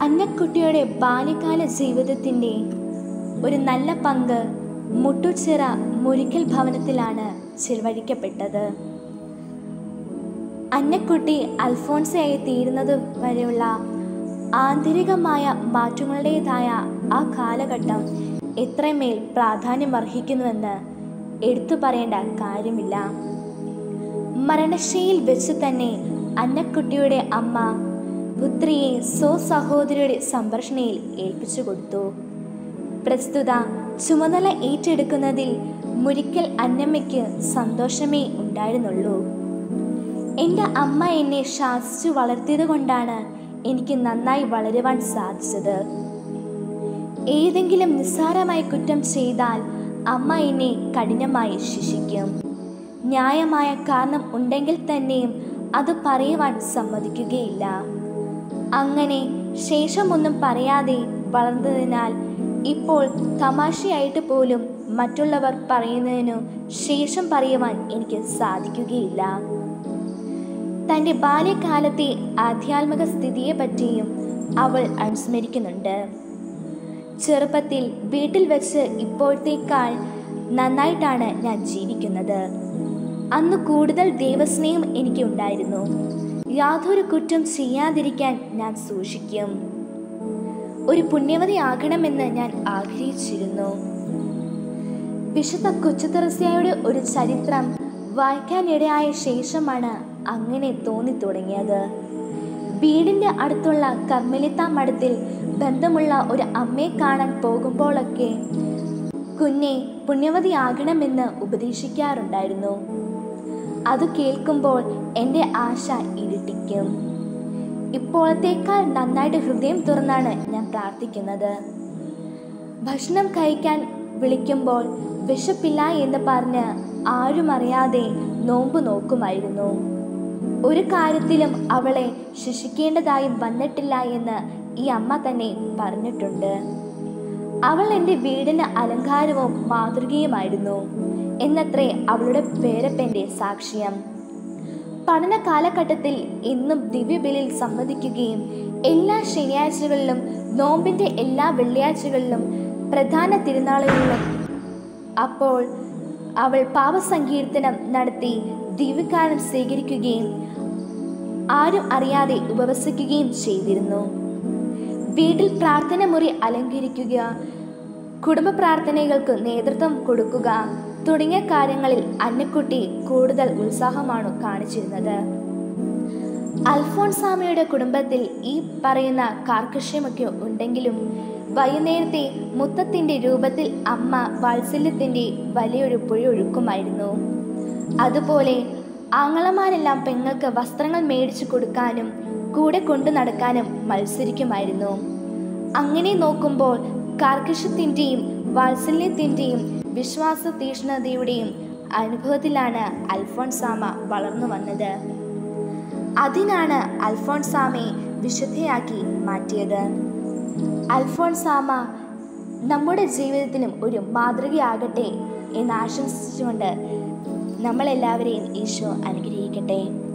അന്നക്കുട്ടിയുടെ ബാല്യകാല ജീവിതത്തിൻ്റെ ഒരു നല്ല പങ്ക് മുട്ടുച്ചിറ മുരിക്കൽ ഭവനത്തിലാണ് ചിലവഴിക്കപ്പെട്ടത് അന്നക്കുട്ടി അൽഫോൺസയായി തീരുന്നത് വരെയുള്ള ആന്തരികമായ മാറ്റങ്ങളുടേതായ ആ കാലഘട്ടം എത്രമേൽ പ്രാധാന്യമർഹിക്കുന്നുവെന്ന് എടുത്തു പറയേണ്ട കാര്യമില്ല മരണശയിൽ വെച്ച് തന്നെ അന്നക്കുട്ടിയുടെ അമ്മ പുത്രിയെ സ്വ സഹോദരിയുടെ സംരക്ഷണയിൽ ഏൽപ്പിച്ചു കൊടുത്തു പ്രസ്തുത ചുമതല ഏറ്റെടുക്കുന്നതിൽ മുരിക്കൽ അന്നമ്മയ്ക്ക് സന്തോഷമേ ഉണ്ടായിരുന്നുള്ളൂ എൻ്റെ അമ്മ എന്നെ ശാസിച്ചു വളർത്തിയത് കൊണ്ടാണ് എനിക്ക് നന്നായി വളരുവാൻ സാധിച്ചത് ഏതെങ്കിലും നിസ്സാരമായ കുറ്റം ചെയ്താൽ അമ്മ എന്നെ കഠിനമായി ശിക്ഷിക്കും ന്യായമായ കാരണം ഉണ്ടെങ്കിൽ തന്നെയും അത് പറയുവാൻ സമ്മതിക്കുകയില്ല അങ്ങനെ ശേഷമൊന്നും പറയാതെ വളർന്നതിനാൽ ഇപ്പോൾ തമാശയായിട്ട് പോലും മറ്റുള്ളവർ പറയുന്നതിനു ശേഷം പറയുവാൻ എനിക്ക് സാധിക്കുകയില്ല തൻ്റെ ബാല്യകാലത്തെ ആധ്യാത്മിക സ്ഥിതിയെപ്പറ്റിയും അവൾ അനുസ്മരിക്കുന്നുണ്ട് ചെറുപ്പത്തിൽ വീട്ടിൽ വെച്ച് ഇപ്പോഴത്തേക്കാൾ നന്നായിട്ടാണ് ഞാൻ ജീവിക്കുന്നത് അന്ന് കൂടുതൽ ദൈവസ്നേഹം എനിക്ക് ഉണ്ടായിരുന്നു യാതൊരു കുറ്റം ചെയ്യാതിരിക്കാൻ ഞാൻ സൂക്ഷിക്കും ഒരു പുണ്യവതിയാകണമെന്ന് ഞാൻ ആഗ്രഹിച്ചിരുന്നു വിശുദ്ധ കൊച്ചുതെറസ്യയുടെ ഒരു ചരിത്രം വായിക്കാനിടയായ ശേഷമാണ് അങ്ങനെ തോന്നി തുടങ്ങിയത് വീടിൻ്റെ അടുത്തുള്ള കർമ്മലിത്ത മഠത്തിൽ ബന്ധമുള്ള ഒരു അമ്മയെ കാണാൻ പോകുമ്പോഴൊക്കെ കുഞ്ഞെ പുണ്യവതിയാകണമെന്ന് ഉപദേശിക്കാറുണ്ടായിരുന്നു അത് കേൾക്കുമ്പോൾ എൻ്റെ ആശ ഇരുട്ടിക്കും ഇപ്പോഴത്തേക്കാൾ നന്നായിട്ട് ഹൃദയം തുറന്നാണ് ഞാൻ പ്രാർത്ഥിക്കുന്നത് ഭക്ഷണം കഴിക്കാൻ വിളിക്കുമ്പോൾ വിശപ്പില്ല എന്ന് പറഞ്ഞ് ആരും അറിയാതെ നോമ്പ് നോക്കുമായിരുന്നു ഒരു കാര്യത്തിലും അവളെ ശിക്ഷിക്കേണ്ടതായി വന്നിട്ടില്ല എന്ന് ഈ അമ്മ തന്നെ പറഞ്ഞിട്ടുണ്ട് അവൾ എൻ്റെ വീടിന് അലങ്കാരവും മാതൃകയുമായിരുന്നു എന്നത്രേ അവളുടെ പേരപ്പൻ്റെ സാക്ഷ്യം പഠന കാലഘട്ടത്തിൽ ഇന്നും ദിവ്യബലിൽ സംവദിക്കുകയും എല്ലാ ശനിയാഴ്ചകളിലും നോമ്പിൻ്റെ എല്ലാ വെള്ളിയാഴ്ചകളിലും പ്രധാന തിരുനാളുകളിലും അപ്പോൾ അവൾ പാപസങ്കീർത്തനം നടത്തി ദിവ്യകാലം സ്വീകരിക്കുകയും ആരും അറിയാതെ ഉപവസിക്കുകയും ചെയ്തിരുന്നു വീട്ടിൽ പ്രാർത്ഥന മുറി അലങ്കരിക്കുക കുടുംബ പ്രാർത്ഥനകൾക്ക് നേതൃത്വം കൊടുക്കുക തുടങ്ങിയ കാര്യങ്ങളിൽ അന്നക്കുട്ടി കൂടുതൽ ഉത്സാഹമാണ് കാണിച്ചിരുന്നത് അൽഫോൺസാമയുടെ കുടുംബത്തിൽ ഈ പറയുന്ന കാർക്കശ്യമൊക്കെ ഉണ്ടെങ്കിലും വൈകുന്നേരത്തെ മുത്തത്തിൻ്റെ രൂപത്തിൽ അമ്മ വാത്സല്യത്തിൻ്റെ വലിയൊരു പുഴയൊഴുക്കുമായിരുന്നു അതുപോലെ ആങ്ങളമാരെല്ലാം പെങ്ങൾക്ക് വസ്ത്രങ്ങൾ മേടിച്ചു കൊടുക്കാനും കൂടെ കൊണ്ടു നടക്കാനും മത്സരിക്കുമായിരുന്നു അങ്ങനെ നോക്കുമ്പോൾ കാർക്കശ്യത്തിൻ്റെയും വാത്സല്യത്തിൻ്റെയും വിശ്വാസ തീക്ഷ്ണതയുടെയും അനുഭവത്തിലാണ് അൽഫോൺസാമ വളർന്നു വന്നത് അതിനാണ് അൽഫോൺസാമയെ വിശുദ്ധയാക്കി മാറ്റിയത് അൽഫോൺസാമ നമ്മുടെ ജീവിതത്തിലും ഒരു മാതൃകയാകട്ടെ എന്ന് ആശംസിച്ചുകൊണ്ട് നമ്മളെല്ലാവരെയും ഈശോ അനുഗ്രഹിക്കട്ടെ